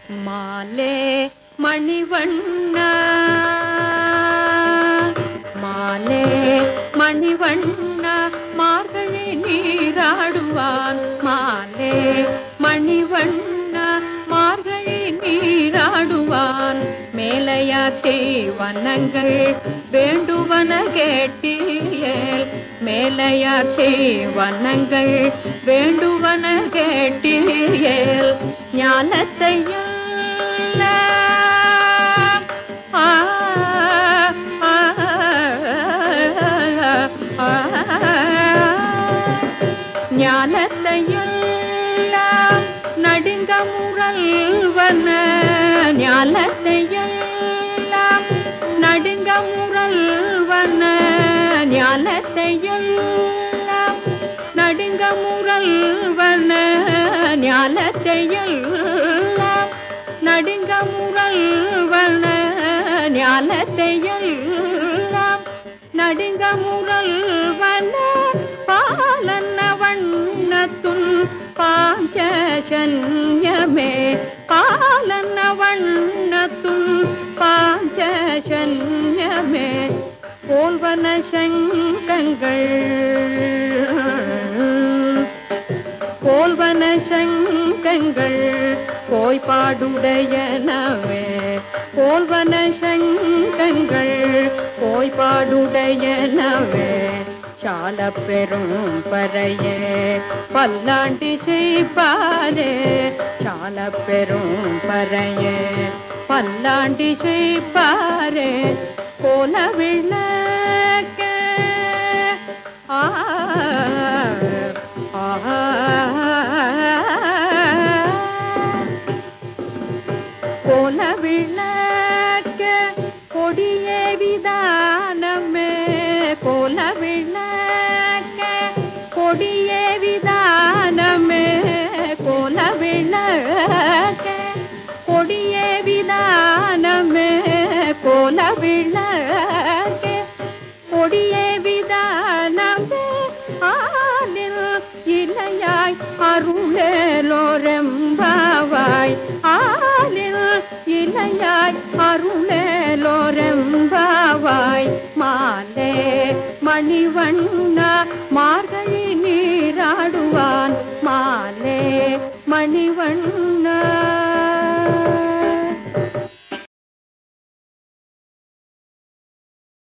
மாலே மணிவண்ண மாலே மணிவண்ண மார்கழி நீராடுவான் மாலே மணிவண்ண மார்கழி நீராடுவான் மேலையார் செய்வனங்கள் வேண்டுவன கேட்டீயேல் மேலையார் செய்வனங்கள் வேண்டுவன கேட்டீயேல் ஞானத்தையும் ஆ ஆ, ஆ, ஞானத்தையெல்லாம் நடிந்த முரல்வன ஞானத்தையெல்லாம் நடுங்க முரல்வன ஞானத்தையெல்லாம் நடுங்க முரல்வன ஞானத்தையெல்லாம் நடுங்க முரல்வன ஞானத்தையெல்லாம் நடுங்க முரல்வன பாலன்ன வண்ணத்துள் பாஞ்சன்யமே பாலன்ன வண்ணத்துள் பாஞ்சன்யமே போல்வன சங்கங்கள் போல்வன சங்கங்கள் போய்பாடுடையனவே போல்வன சங்கங்கள் போய்பாடுடையனவே சால பெரும் பறையே பல்லாண்டி செய்ப்பாரே சால பெரும் பறையே பல்லாண்டி செய்ப்பாரே போல விளக்க ஆ போல விளக்க கொடிய விதானமே கோல விளக்க கொடிய விதானமே கோல விளக்க கொடிய விதானமே கோல விளக்க கொடிய விதானமே ஆனில் இலையாய் அருளேலோரெம்பாவாய் ஆனில் இலையாய் அருளேலோரெம்பாவாய் மாலே மணிவண்ணா மார்கழி நீராடுவான் மாலே மணிவண்ணா